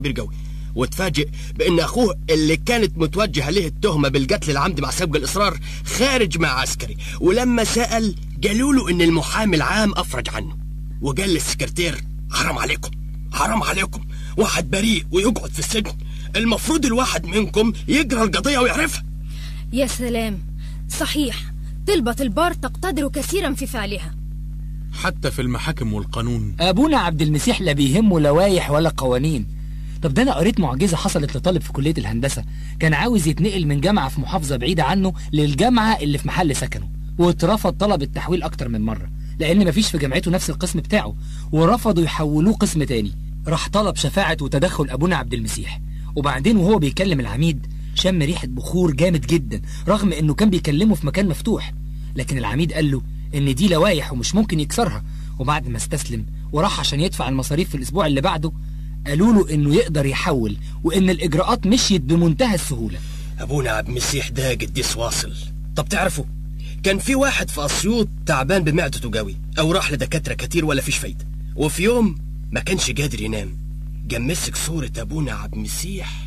كبير قوي وتفاجئ بان اخوه اللي كانت متوجهه له التهمه بالقتل العمد مع سبق الاصرار خارج مع عسكري ولما سال قالوا له ان المحامي العام افرج عنه وقال للسكرتير حرام عليكم حرام عليكم واحد بريء ويقعد في السجن المفروض الواحد منكم يقرا القضيه ويعرفها يا سلام صحيح طلبة البار تقتدر كثيرا في فعلها حتى في المحاكم والقانون ابونا عبد المسيح لا بيهمه لوايح ولا قوانين طب ده انا قريت معجزه حصلت لطالب في كليه الهندسه كان عاوز يتنقل من جامعه في محافظه بعيده عنه للجامعه اللي في محل سكنه واترفض طلب التحويل اكتر من مره لان مفيش في جامعته نفس القسم بتاعه ورفضوا يحولوه قسم تاني راح طلب شفاعه وتدخل ابونا عبد المسيح وبعدين وهو بيكلم العميد شم ريحه بخور جامد جدا رغم انه كان بيكلمه في مكان مفتوح لكن العميد قال له ان دي لوايح ومش ممكن يكسرها وبعد ما استسلم وراح عشان يدفع المصاريف في الاسبوع اللي بعده قالوا له انه يقدر يحول وان الاجراءات مشيت بمنتهى السهوله ابونا عبد المسيح ده قديس واصل طب تعرفوا كان في واحد في اسيوط تعبان بمعدته قوي او راح لدكاتره كتير ولا فيش فايده وفي يوم ما كانش قادر ينام قام مسك صوره ابونا عبد المسيح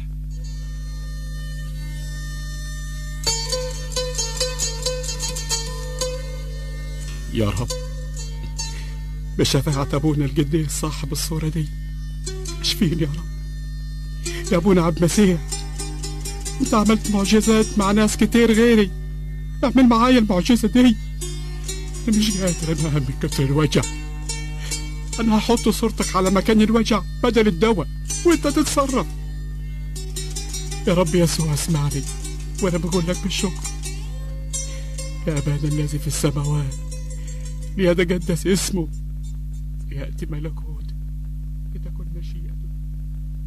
يا رب بشفاعة أبونا القديس صاحب الصورة دي اشفيني يا رب يا أبونا عبد المسيح أنت عملت معجزات مع ناس كتير غيري اعمل معايا المعجزة دي أنا مش قادر أنام من كتر الوجع أنا هحط صورتك على مكان الوجع بدل الدواء وأنت تتصرف يا رب يسوع اسمعني وأنا بقول لك بالشكر يا أبانا الذي في السماوات ليتقدس اسمه يأتي ملكه